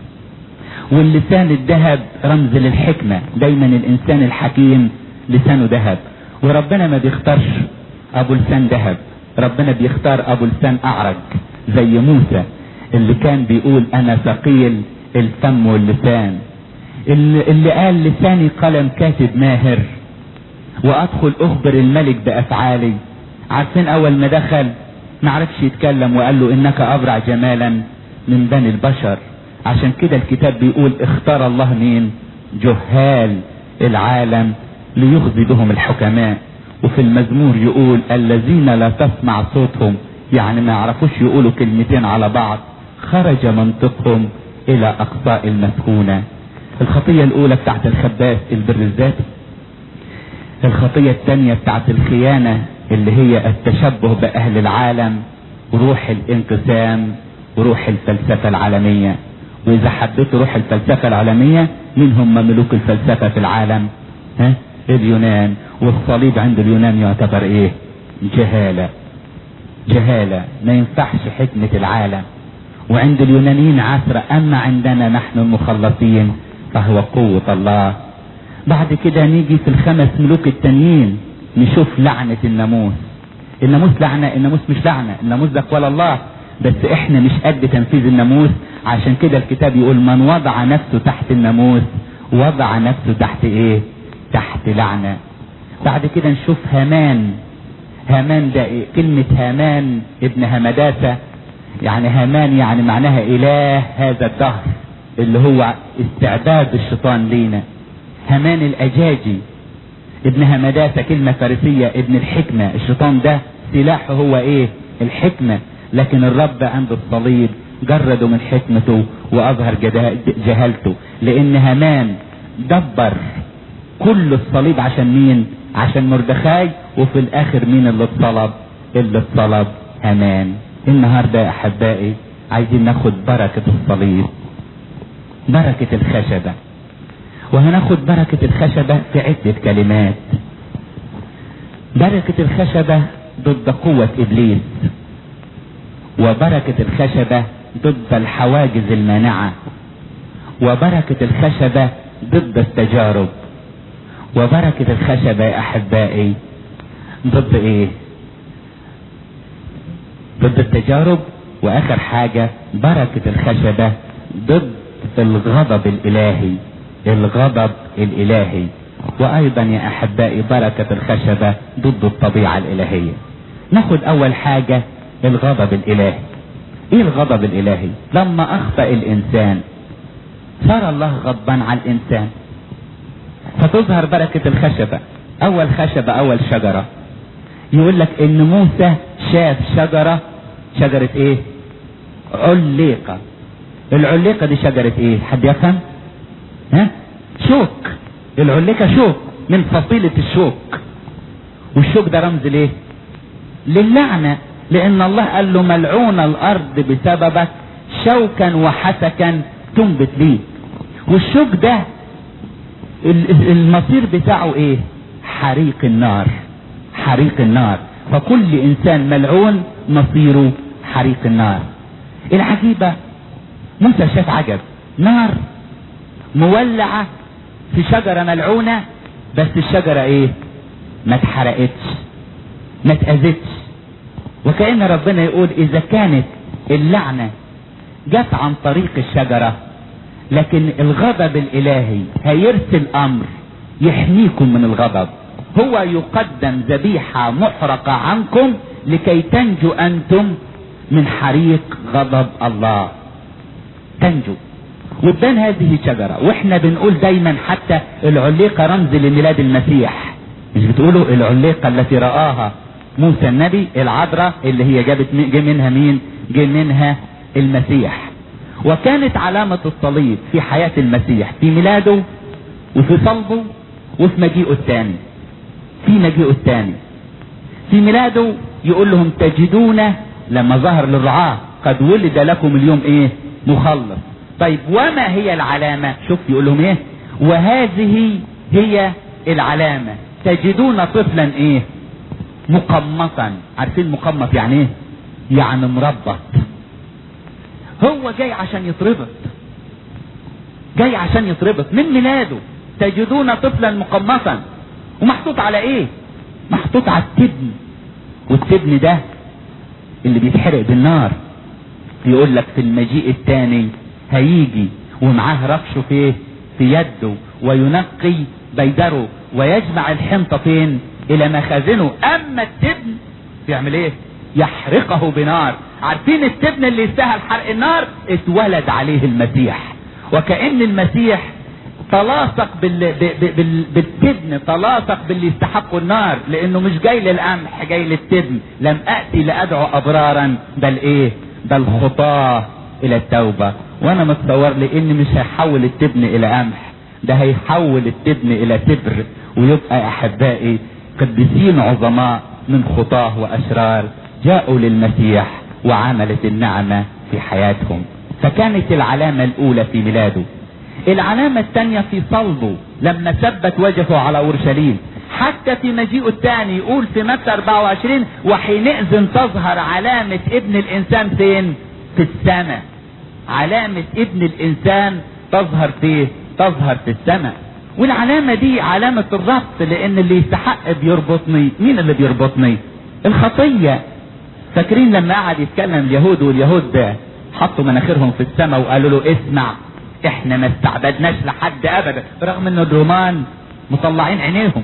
واللسان الذهب رمز للحكمة دايما الانسان الحكيم لسانه ذهب وربنا ما بيختارش ابو لسان ذهب ربنا بيختار ابو لسان اعرج زي موسى اللي كان بيقول انا ثقيل الفم واللسان اللي, اللي قال لساني قلم كاتب ماهر وادخل اخبر الملك بافعالي عارفين اول ما دخل ما عرفش يتكلم وقال له انك ابرع جمالا من بني البشر عشان كده الكتاب بيقول اختار الله مين جهال العالم ليخزي بهم الحكماء وفي المزمور يقول الذين لا تسمع صوتهم يعني ما يعرفوش يقولوا كلمتين على بعض خرج منطقهم الى اقصاء المسكونة الخطية الاولى بتاعت الخباث البر الذاتي الخطية الثانية بتاعت الخيانة اللي هي التشبه باهل العالم وروح الانقسام وروح الفلسفة العالمية واذا حبيت روح الفلسفة العالمية مين هم ملوك الفلسفة في العالم ها اليونان والصليب عند اليونان يعتبر ايه جهالة جهالة ما ينفعش حكمة العالم وعند اليونانيين عسرة اما عندنا نحن المخلصين فهو قوة الله بعد كده نيجي في الخمس ملوك التانيين نشوف لعنة الناموس الناموس لعنة الناموس مش لعنة الناموس ده قول الله بس احنا مش قد تنفيذ الناموس عشان كده الكتاب يقول من وضع نفسه تحت الناموس وضع نفسه تحت ايه تحت لعنة بعد كده نشوف هامان هامان ده إيه؟ كلمة هامان ابن همداسة يعني هامان يعني معناها اله هذا الدهر اللي هو استعباد الشيطان لينا هامان الاجاجي ابن همداسة كلمة فارسية ابن الحكمة الشيطان ده سلاحه هو ايه الحكمة لكن الرب عند الصليب جرده من حكمته واظهر جهالته لان هامان دبر كل الصليب عشان مين عشان مردخاي وفي الاخر مين اللي اتصلب اللي اتصلب امان النهارده يا احبائي عايزين ناخد بركة الصليب بركة الخشبة وهناخد بركة الخشبة في عدة كلمات بركة الخشبة ضد قوة ابليس وبركة الخشبة ضد الحواجز المانعة وبركة الخشبة ضد التجارب وبركة الخشبة يا احبائي ضد ايه ضد التجارب واخر حاجة بركة الخشبة ضد الغضب الالهي الغضب الالهي وايضا يا احبائي بركة الخشبة ضد الطبيعة الالهية ناخد اول حاجة الغضب الالهي ايه الغضب الالهي لما اخطأ الانسان صار الله غضبان على الانسان فتظهر بركة الخشبة اول خشبة اول شجرة يقول لك ان موسى شاف شجرة شجرة ايه عليقة العليقة دي شجرة ايه حد يفهم ها شوك العليقة شوك من فصيلة الشوك والشوك ده رمز ليه للعنة لان الله قال له ملعون الارض بسببك شوكا وحسكا تنبت ليه والشوك ده المصير بتاعه ايه حريق النار حريق النار فكل انسان ملعون مصيره حريق النار العجيبة موسى شاف عجب نار مولعة في شجرة ملعونة بس الشجرة ايه ما اتحرقتش ما اتأذتش وكأن ربنا يقول اذا كانت اللعنة جت عن طريق الشجرة لكن الغضب الالهي هيرسل امر يحميكم من الغضب هو يقدم ذبيحة محرقة عنكم لكي تنجوا انتم من حريق غضب الله تنجو وتبان هذه شجرة واحنا بنقول دايما حتى العليقة رمز لميلاد المسيح مش بتقولوا العليقة التي رآها موسى النبي العذراء اللي هي جابت جه منها مين جه منها المسيح وكانت علامة الصليب في حياة المسيح في ميلاده وفي صلبه وفي مجيئه الثاني في مجيئه الثاني في ميلاده يقول لهم تجدون لما ظهر للرعاة قد ولد لكم اليوم ايه مخلص طيب وما هي العلامة شوف يقول لهم ايه وهذه هي العلامة تجدون طفلا ايه مقمطا عارفين مقمط يعني ايه يعني مربط هو جاي عشان يتربط جاي عشان يتربط من ميلاده تجدون طفلا مقمطا ومحطوط على ايه محطوط على التبن والتبن ده اللي بيتحرق بالنار يقول لك في المجيء الثاني هيجي ومعاه رفشه في في يده وينقي بيدره ويجمع الحنطة فين الى مخازنه اما التبن بيعمل ايه يحرقه بنار عارفين التبن اللي يستاهل حرق النار اتولد عليه المسيح وكأن المسيح تلاصق بال... بال... بالتبن تلاصق باللي يستحقوا النار لانه مش جاي للقمح جاي للتبن لم اتي لادعو ابرارا بل ايه بل خطاه الى التوبة وانا متصور لي ان مش هيحول التبن الى قمح ده هيحول التبن الى تبر ويبقى احبائي قديسين عظماء من خطاه واشرار جاءوا للمسيح وعملت النعمة في حياتهم فكانت العلامة الاولى في ميلاده العلامة الثانية في صلبه لما ثبت وجهه على اورشليم حتى في مجيئه الثاني يقول في متى 24 وحينئذ تظهر علامة ابن الانسان فين في السماء علامة ابن الانسان تظهر في تظهر في السماء والعلامة دي علامة الربط لان اللي يستحق بيربطني مين اللي بيربطني الخطية فاكرين لما قعد يتكلم اليهود واليهود حطوا مناخيرهم في السماء وقالوا له اسمع احنا ما استعبدناش لحد ابدا رغم ان الرومان مطلعين عينيهم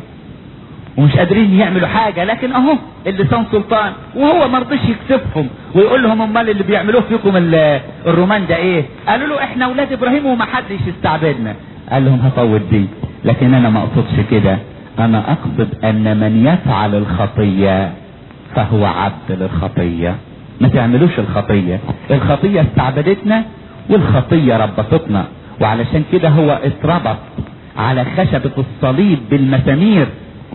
ومش قادرين يعملوا حاجة لكن اهو اللسان سلطان وهو ما رضيش يكسفهم ويقول لهم امال اللي بيعملوه فيكم الرومان ده ايه قالوا له احنا اولاد ابراهيم وما حدش يستعبدنا قال لهم هطول دي لكن انا ما اقصدش كده انا اقصد ان من يفعل الخطية فهو عبد للخطية ما تعملوش الخطية الخطية استعبدتنا والخطية ربطتنا وعلشان كده هو اتربط على خشبة الصليب بالمسامير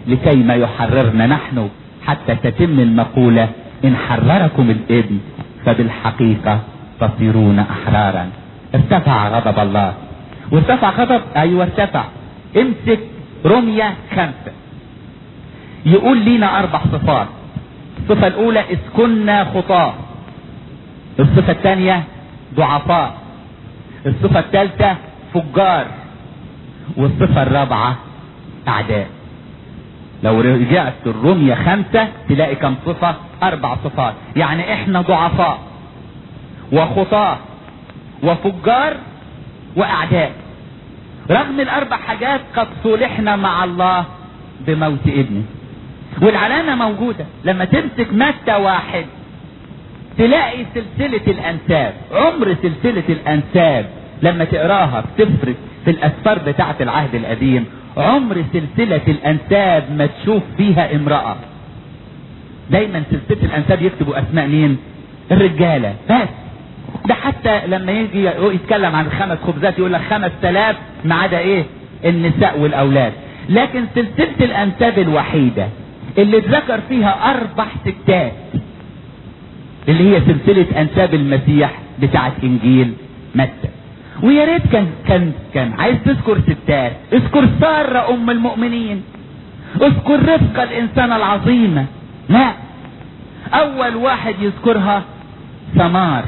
لكي ما يحررنا نحن حتى تتم المقولة إن حرركم الابن فبالحقيقة تصيرون أحرارا ارتفع غضب الله وارتفع غضب أيوة ارتفع امسك رمية خمسة يقول لينا أربع صفات الصفة الأولى إذ كنا خطاة الصفة الثانية ضعفاء الصفة الثالثة فجار والصفة الرابعة أعداء لو رجعت الرمية خمسة تلاقي كم صفة أربع صفات يعني إحنا ضعفاء وخطاة وفجار وأعداء رغم الأربع حاجات قد صلحنا مع الله بموت ابنه والعلامة موجودة لما تمسك متى واحد تلاقي سلسلة الأنساب عمر سلسلة الأنساب لما تقراها بتفرق في الأسفار بتاعة العهد القديم عمر سلسلة الأنساب ما تشوف فيها امرأة دايما سلسلة الأنساب يكتبوا أسماء مين الرجالة بس ده حتى لما يجي يتكلم عن الخمس خبزات يقول لك خمس تلاف ما عدا ايه النساء والأولاد لكن سلسلة الأنساب الوحيدة اللي اتذكر فيها أربع ستات اللي هي سلسلة أنساب المسيح بتاعت إنجيل متى ويا ريت كان كان كان عايز تذكر ستات اذكر سارة أم المؤمنين اذكر رفقة الإنسانة العظيمة لا أول واحد يذكرها ثمار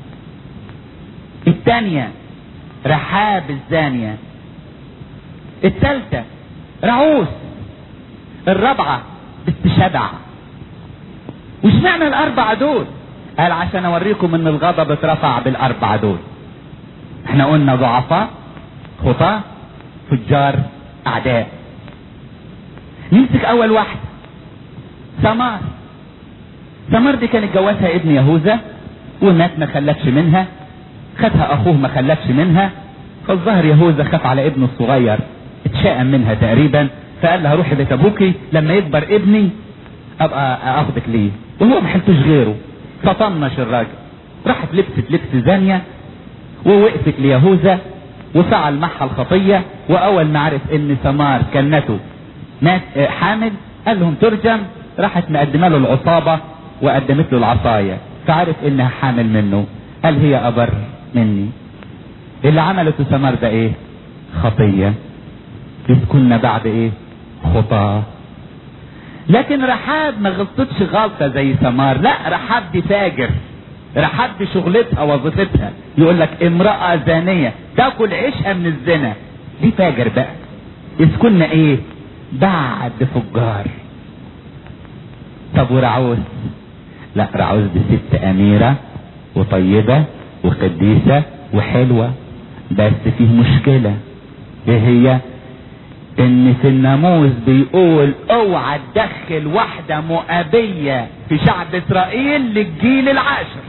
الثانية رحاب الزانية الثالثة رعوس الرابعة بالتشبع وش معنى الأربعة دول؟ قال عشان أوريكم إن الغضب اترفع بالأربعة دول. احنا قلنا ضعفاء خطاة فجار أعداء. نمسك أول واحدة ثمار. ثمار دي كان اتجوزها ابن يهوذا ومات ما خلفش منها خدها أخوه ما خلفش منها فالظهر يهوذا خاف على ابنه الصغير اتشائم منها تقريبا فقال لها روحي بيت ابوكي لما يكبر ابني ابقى اخدك ليه وهو ما حلتوش غيره فطنش الراجل راحت لبست لبس زانية ووقفت ليهوذا وفعل معها الخطية واول ما عرف ان ثمار كنته مات حامل قال لهم ترجم راحت مقدمه له العصابة وقدمت له العصاية فعرف انها حامل منه قال هي ابر مني اللي عملته ثمار ده ايه خطية إذ كنا بعد ايه خطاه لكن رحاب ما غلطتش غلطه زي ثمار لا رحاب دي فاجر رحاب دي شغلتها وظيفتها يقول لك امراه زانيه تاكل عيشها من الزنا دي فاجر بقى اذ كنا ايه بعد فجار طب ورعوز لا رعوز دي ست اميره وطيبه وقديسه وحلوه بس فيه مشكله ايه هي ان في الناموس بيقول اوعى تدخل واحدة مؤابية في شعب اسرائيل للجيل العاشر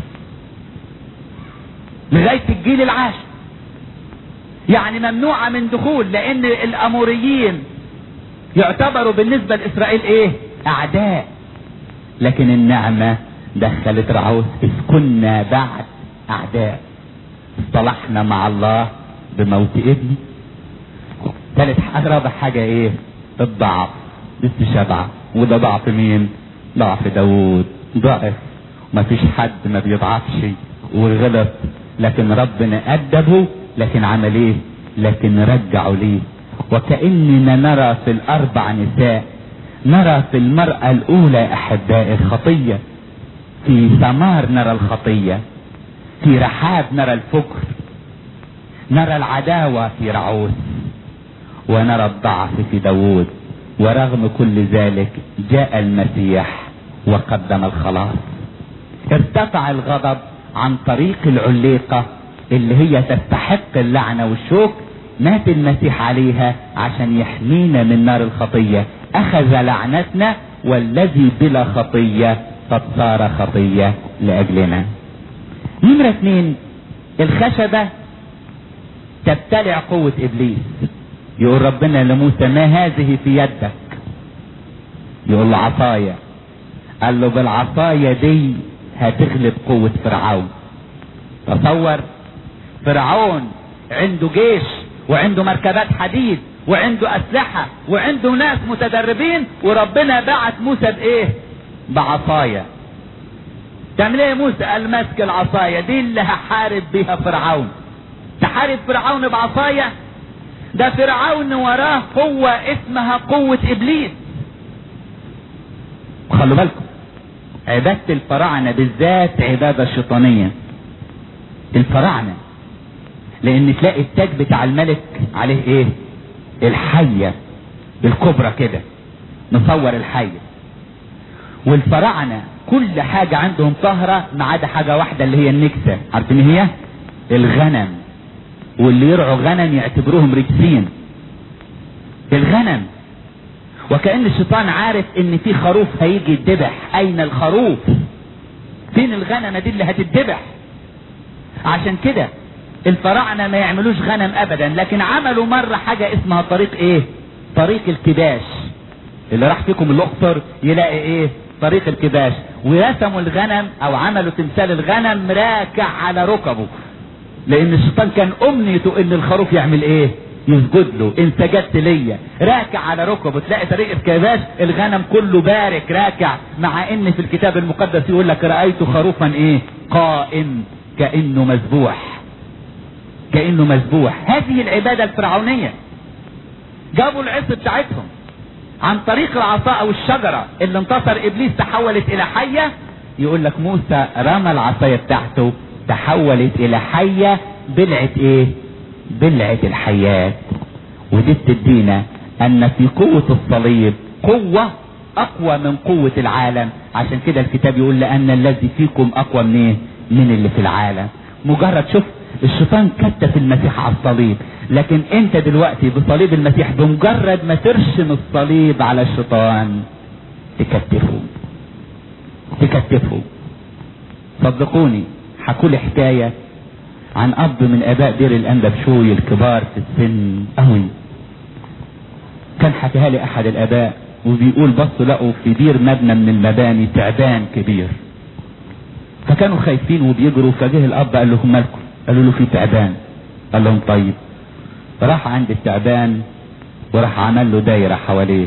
لغاية الجيل العاشر يعني ممنوعة من دخول لان الاموريين يعتبروا بالنسبة لاسرائيل ايه اعداء لكن النعمة دخلت رعوز اذ كنا بعد اعداء اصطلحنا مع الله بموت ابني ثالث حاجة رابع حاجة ايه الضعف لسه شبعة وده ضعف مين ضعف داوود ضعف ما فيش حد ما بيضعفش وغلط لكن ربنا أدبه لكن عمل ايه لكن رجعه ليه وكأننا نرى في الأربع نساء نرى في المرأة الأولى أحبائي الخطية في ثمار نرى الخطية في رحاب نرى الفكر نرى العداوة في رعوس ونرى الضعف في داوود ورغم كل ذلك جاء المسيح وقدم الخلاص ارتفع الغضب عن طريق العليقة اللي هي تستحق اللعنة والشوك مات المسيح عليها عشان يحمينا من نار الخطية اخذ لعنتنا والذي بلا خطية قد صار خطية لاجلنا نمرة اثنين الخشبة تبتلع قوة ابليس يقول ربنا لموسى ما هذه في يدك يقول له عصاية قال له بالعصاية دي هتغلب قوة فرعون تصور فرعون عنده جيش وعنده مركبات حديد وعنده اسلحة وعنده ناس متدربين وربنا بعت موسى بايه بعصاية تعمل ايه يا موسى قال ماسك العصاية دي اللي هحارب بيها فرعون تحارب فرعون بعصاية ده فرعون وراه قوة اسمها قوة ابليس خلوا بالكم عبادة الفراعنة بالذات عبادة شيطانية الفراعنة لان تلاقي التاج بتاع الملك عليه ايه الحية الكبرى كده مصور الحية والفراعنة كل حاجة عندهم طهرة ما عدا حاجة واحدة اللي هي النكسة عارفين هي الغنم واللي يرعوا غنم يعتبروهم رجسين الغنم وكأن الشيطان عارف ان في خروف هيجي يتذبح اين الخروف فين الغنمة دي اللي هتتذبح عشان كده الفراعنة ما يعملوش غنم ابدا لكن عملوا مرة حاجة اسمها طريق ايه طريق الكباش اللي راح فيكم الاقصر يلاقي ايه طريق الكباش ورسموا الغنم او عملوا تمثال الغنم راكع على ركبه لان الشيطان كان امنيته ان الخروف يعمل ايه يسجد له ان سجدت ليا راكع على ركبه تلاقي طريق الكباش الغنم كله بارك راكع مع ان في الكتاب المقدس يقول لك رايت خروفا ايه قائم كانه مذبوح كانه مذبوح هذه العباده الفرعونيه جابوا العصر بتاعتهم عن طريق العصا او الشجره اللي انتصر ابليس تحولت الى حيه يقول لك موسى رمى العصايه بتاعته تحولت الى حيه بلعه ايه بلعه الحياه ودي بتدينا ان في قوه الصليب قوه اقوى من قوه العالم عشان كده الكتاب يقول لان الذي فيكم اقوى من ايه من اللي في العالم مجرد شوف الشيطان كتف المسيح على الصليب لكن انت دلوقتي بصليب المسيح بمجرد ما ترشم الصليب على الشيطان تكتفه تكتفه صدقوني حكوا لي حكايه عن اب من اباء دير الاندبشوي الكبار في السن قوي كان حكيها لي احد الاباء وبيقول بصوا لقوا في دير مبنى من المباني تعبان كبير فكانوا خايفين وبيجروا فجه الاب قال لهم مالكم قالوا له في تعبان قال لهم طيب راح عند التعبان وراح عمل له دايره حواليه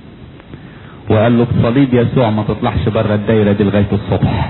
وقال له بصليب يسوع ما تطلعش بره الدايره دي لغايه الصبح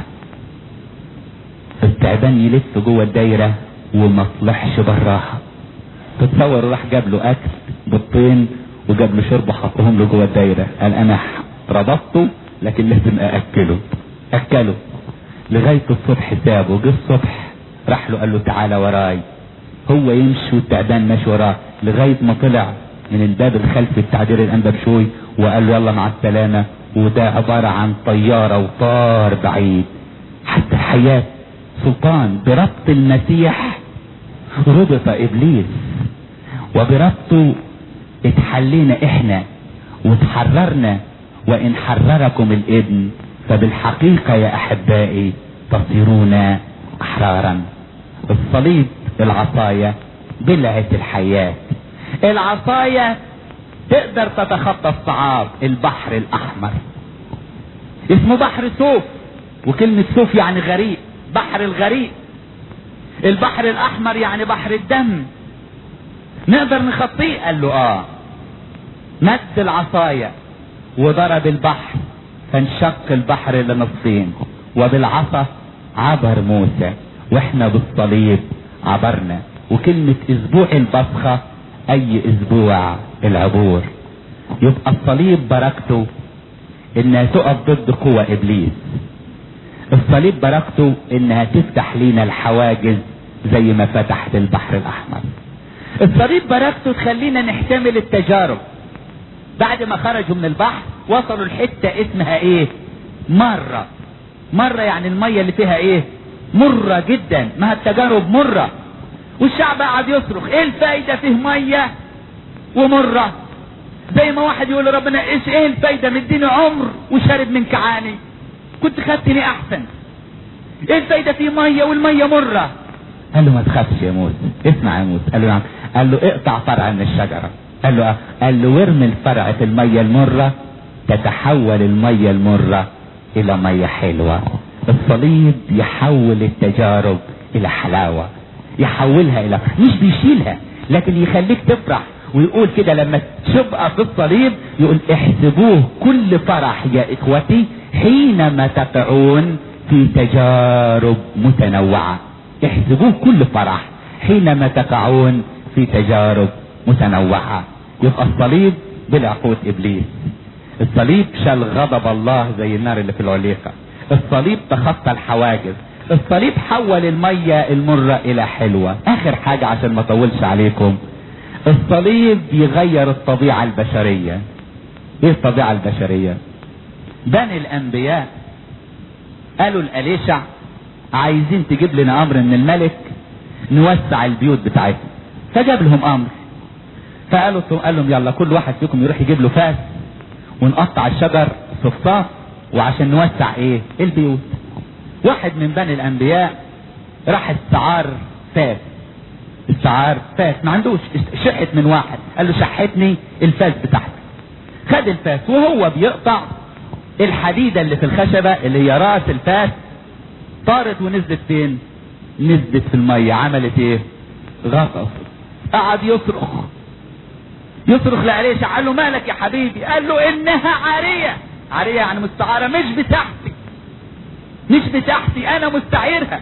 التعبان يلف جوه الدايره وما طلعش براها تتصور راح جاب له اكل بيضتين وجاب له شرب حطهم له جوه الدايره قال انا ربطته لكن لازم ااكله اكله لغايه الصبح سابه جه الصبح راح له قال له تعالى وراي هو يمشي والتعبان ماشي وراه لغايه ما طلع من الباب الخلفي بتاع دير الانبابشوي وقال له يلا مع السلامه وده عباره عن طياره وطار بعيد حتى الحياه سلطان بربط المسيح ربط ابليس وبربطه اتحلينا احنا وتحررنا وان حرركم الابن فبالحقيقه يا احبائي تصيرون احرارا الصليب العصاية بلعة الحياة العصاية تقدر تتخطى الصعاب البحر الاحمر اسمه بحر سوف وكلمة سوف يعني غريق بحر الغريق البحر الاحمر يعني بحر الدم نقدر نخطيه قال له اه مد العصاية وضرب البحر فانشق البحر لنصفين وبالعصا عبر موسى واحنا بالصليب عبرنا وكلمة اسبوع البصخة اي اسبوع العبور يبقى الصليب بركته انها تقف ضد قوى ابليس الصليب بركته انها تفتح لينا الحواجز زي ما فتحت البحر الاحمر الصليب بركته تخلينا نحتمل التجارب بعد ما خرجوا من البحر وصلوا لحتة اسمها ايه مرة مرة يعني المية اللي فيها ايه مرة جدا ما التجارب مرة والشعب قعد يصرخ ايه الفايدة فيه مية ومرة زي ما واحد يقول لربنا ايش ايه الفايدة مديني عمر وشارب من كعاني كنت خدتني احسن ايه الفايدة فيه مية والمية مرة قال له ما تخافش يا موسى اسمع يا موسى قال له نعم قال له اقطع فرع من الشجرة قال له قال له وارمي الفرع في المية المرة تتحول المية المرة الى مية حلوة الصليب يحول التجارب الى حلاوة يحولها الى فرح مش بيشيلها لكن يخليك تفرح ويقول كده لما تبقى في الصليب يقول احسبوه كل فرح يا اخوتي حينما تقعون في تجارب متنوعة احسبوه كل فرح حينما تقعون في تجارب متنوعة يبقى الصليب بلا قوة ابليس الصليب شال غضب الله زي النار اللي في العليقة الصليب تخطى الحواجز الصليب حول المية المرة الى حلوة اخر حاجة عشان ما اطولش عليكم الصليب يغير الطبيعة البشرية ايه الطبيعة البشرية بني الانبياء قالوا لأليشع عايزين تجيب لنا امر من الملك نوسع البيوت بتاعتنا فجاب لهم امر فقالوا قال لهم يلا كل واحد فيكم يروح يجيب له فاس ونقطع الشجر صفصاف وعشان نوسع ايه البيوت واحد من بني الانبياء راح استعار فاس استعار فاس ما عندوش شحت من واحد قال له شحتني الفاس بتاعتك خد الفاس وهو بيقطع الحديده اللي في الخشبه اللي هي راس الفاس طارت ونزلت فين نزلت في الميه عملت ايه غطس قعد يصرخ يصرخ لعليشة قال له مالك يا حبيبي قال له انها عارية عارية يعني مستعارة مش بتاعتي مش بتاعتي انا مستعيرها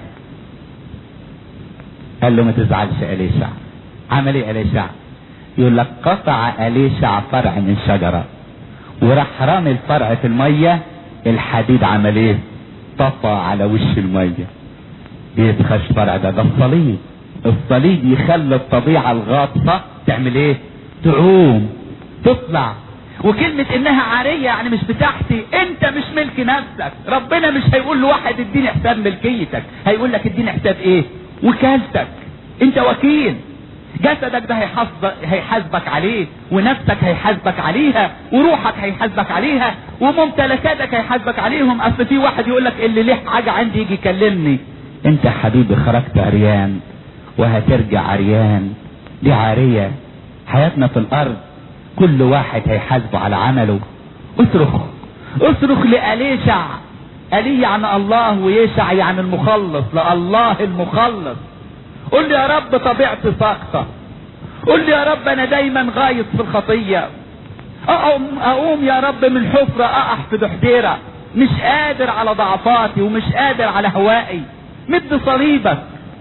قال له ما تزعلش اليشع عمل ايه اليشع يقول لك قطع اليشع فرع من شجرة وراح رامي الفرع في المية الحديد عمل ايه طفى على وش المية بيتخش فرع ده ده الصليب الصليب يخلي الطبيعة الغاطسة تعمل ايه تعوم تطلع وكلمة انها عارية يعني مش بتاعتي انت مش ملك نفسك ربنا مش هيقول لواحد اديني حساب ملكيتك هيقول لك اديني حساب ايه وكالتك انت وكيل جسدك ده هيحاسبك هيحاسبك عليه ونفسك هيحاسبك عليها وروحك هيحاسبك عليها وممتلكاتك هيحاسبك عليهم اصل في واحد يقول لك اللي ليه حاجه عندي يجي يكلمني انت حبيبي خرجت عريان وهترجع عريان دي عاريه حياتنا في الارض كل واحد هيحاسبه على عمله اصرخ اصرخ لأليشع ألي يعني الله ويشع يعني المخلص لله المخلص قل لي يا رب طبيعتي ساقطة قل لي يا رب انا دايما غايط في الخطية اقوم اقوم يا رب من حفرة اقع في دحديرة مش قادر على ضعفاتي ومش قادر على هوائي مد صليبك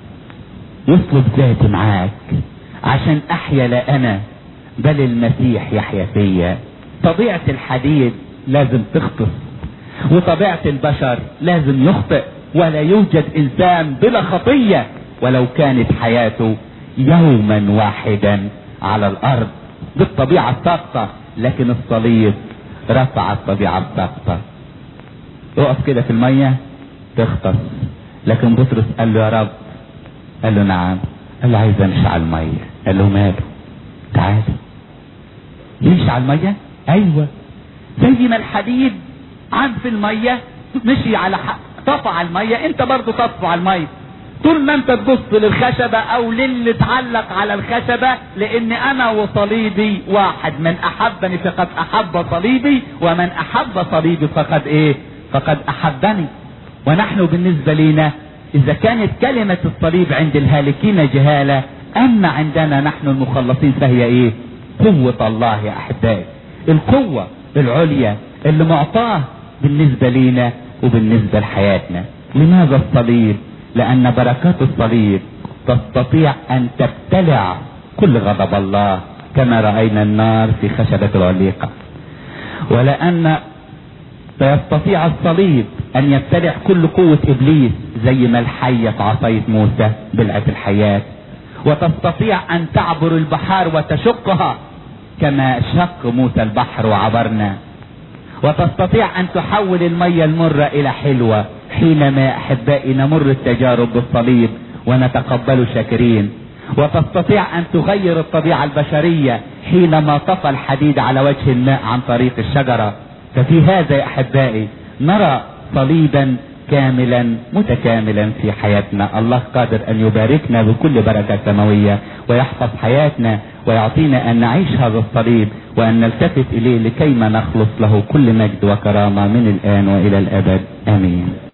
يطلب ذاتي معاك عشان احيا لا انا بل المسيح يحيا فيا طبيعة الحديد لازم تخطف وطبيعة البشر لازم يخطئ ولا يوجد انسان بلا خطية ولو كانت حياته يوما واحدا على الارض بالطبيعة الساقطة لكن الصليب رفع الطبيعة الساقطة اقف كده في المية تغطس لكن بطرس قال له يا رب قال له نعم قال له عايز امشي على المية قال له ماله تعال يمشي على المية ايوه زي ما الحديد عاد في المية مشي على حق طفى على المية انت برضو تطفى على المية طول ما انت تبص للخشبة او للي اتعلق على الخشبة لان انا وصليبي واحد من احبني فقد احب صليبي ومن احب صليبي فقد ايه فقد احبني ونحن بالنسبة لنا اذا كانت كلمة الصليب عند الهالكين جهالة اما عندنا نحن المخلصين فهي ايه قوة الله يا احبائي القوة العليا اللي معطاه بالنسبة لنا وبالنسبة لحياتنا لماذا الصليب لان بركات الصليب تستطيع ان تبتلع كل غضب الله كما رأينا النار في خشبة العليقة ولان فيستطيع الصليب ان يبتلع كل قوة ابليس زي ما الحية في عصاية موسى بلعة الحياة وتستطيع ان تعبر البحار وتشقها كما شق موسى البحر وعبرنا وتستطيع ان تحول المية المرة الى حلوة حينما احبائي نمر التجارب بالصليب ونتقبل شاكرين وتستطيع ان تغير الطبيعة البشرية حينما طفى الحديد على وجه الماء عن طريق الشجرة ففي هذا يا احبائي نرى صليبا كاملا متكاملا في حياتنا الله قادر ان يباركنا بكل بركة سماوية ويحفظ حياتنا ويعطينا ان نعيش هذا الصليب وان نلتفت اليه لكيما نخلص له كل مجد وكرامة من الان والى الابد امين